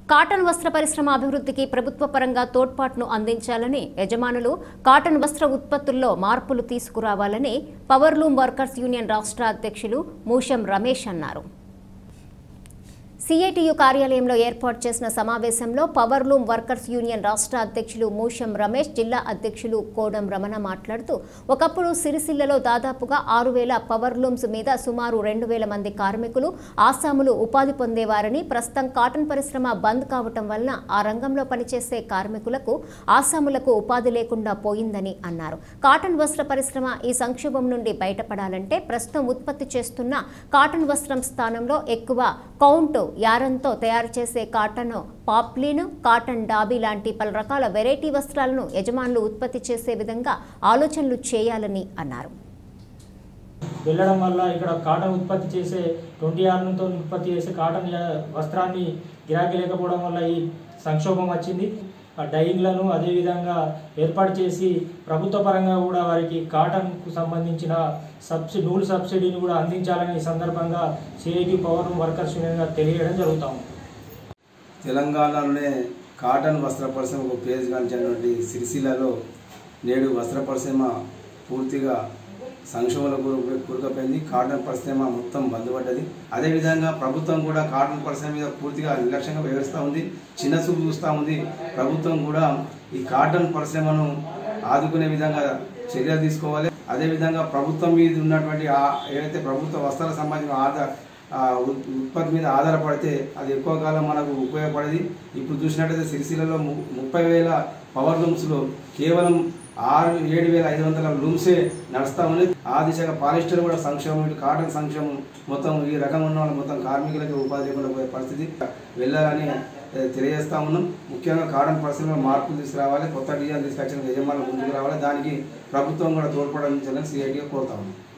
cotton వస్త్ర పరిశ్రమ అభివృద్ధికి ప్రభుత్వ పరంగా తోడ్పాటును అందించాలని యజమానులు కాటన్ వస్త్ర ఉత్పత్తుల్లో మార్పులు తీసుకురావాలని పవర్లూమ్ వర్కర్స్ యూనియన్ రాష్ట్ర అధ్యక్షులు మూషం రమేష్ అన్నారు సిఐటియు కార్యాలయంలో ఏర్పాటు చేసిన సమావేశంలో పవర్లూమ్ వర్కర్స్ యూనియన్ రాష్ట్ర అధ్యక్షులు మూషం రమేష్ జిల్లా అధ్యక్షులు కోడం రమణ మాట్లాడుతూ ఒకప్పుడు సిరిసిల్లలో దాదాపుగా ఆరు వేల పవర్లూమ్స్ మీద సుమారు రెండు వేల మంది కార్మికులు ఆసాములు ఉపాధి పొందేవారని ప్రస్తుతం కాటన్ పరిశ్రమ బంద్ కావటం వలన ఆ రంగంలో పనిచేసే కార్మికులకు ఆసాములకు ఉపాధి లేకుండా పోయిందని అన్నారు కాటన్ వస్త్ర పరిశ్రమ ఈ సంక్షోభం నుండి బయటపడాలంటే ప్రస్తుతం ఉత్పత్తి చేస్తున్న కాటన్ వస్త్రం స్థానంలో ఎక్కువ కౌంట్ యారంతో తయారు చేసే కాటన్ పాప్లీన్ కాటన్ డాబీ లాంటి పలు రకాల వెరైటీ వస్త్రాలను యజమానులు ఉత్పత్తి చేసే విధంగా ఆలోచనలు చేయాలని అన్నారు వెళ్ళడం వల్ల ఇక్కడ కాటన్ ఉత్పత్తి చేసే ట్వంటీ ఆర్లతో ఉత్పత్తి చేసే కాటన్ యా- వస్త్రాన్ని గిరాకీ లేకపోవడం వల్ల ఈ సంక్షోభం వచ్చింది ఆ డైయింగ్లను అదేవిధంగా ఏర్పాటు చేసి ప్రభుత్వ పరంగా కూడా వారికి కాటన్కు సంబంధించిన సబ్సిడీ నూలు సబ్సిడీని కూడా అందించాలని ఈ సందర్భంగా సిఐటి పవర్ వర్కర్స్ యూనియన్గా తెలియడం జరుగుతాం తెలంగాణలోనే కాటన్ వస్త్ర పరిశ్రమకు పేరు గాంచినటువంటి సిరిసిల్లలో నేడు వస్త్ర పరిశ్రమ పూర్తిగా సంక్షోభంలో కూరు కూరుకుపోయింది కాటన్ పరిశ్రమ మొత్తం బంద్ పడ్డది అదేవిధంగా ప్రభుత్వం కూడా కాటన్ పరిశ్రమ మీద పూర్తిగా నిర్లక్ష్యంగా వ్యవహరిస్తూ ఉంది చిన్న చూపు చూస్తూ ఉంది ప్రభుత్వం కూడా ఈ కాటన్ పరిశ్రమను ఆదుకునే విధంగా చర్యలు తీసుకోవాలి అదేవిధంగా ప్రభుత్వం మీద ఉన్నటువంటి ఆ- ఏవైతే ప్రభుత్వ వస్త్రాలకు సంబంధించిన ఆధార ఆ ఉత్- ఉత్పత్తి మీద ఆధారపడితే అది ఎక్కువ కాలం మనకు ఉపయోగపడేది ఇప్పుడు చూసినట్టయితే సిరిసిల్లలో ము- ముప్పై వేల పవర్ లూమ్స్లో కేవలం ఆరు ఏడు వేల ఐదు వందల లూమ్సే నడుస్తా ఉంది ఆ దిశగా పాలిస్టర్ కూడా సంక్షేమం ఇటు కాటన్ సంక్షేమం మొత్తం ఈ రకం ఉన్న వాళ్ళు మొత్తం కార్మికులకి ఉపాధి లేకుండా పోయే పరిస్థితి వెళ్ళాలని ఏ, తెలియజేస్తా ఉన్నాం ముఖ్యంగా కాటన్ పరిశ్రమలో మార్పులు తీసుకురావాలి కొత్త డిజైన్ తీసుకొచ్చిన యజమానులు ముందుకు రావాలి దానికి ప్రభుత్వం కూడా తోడ్పడాలని సిఐటిగా కోరుతా ఉన్నాం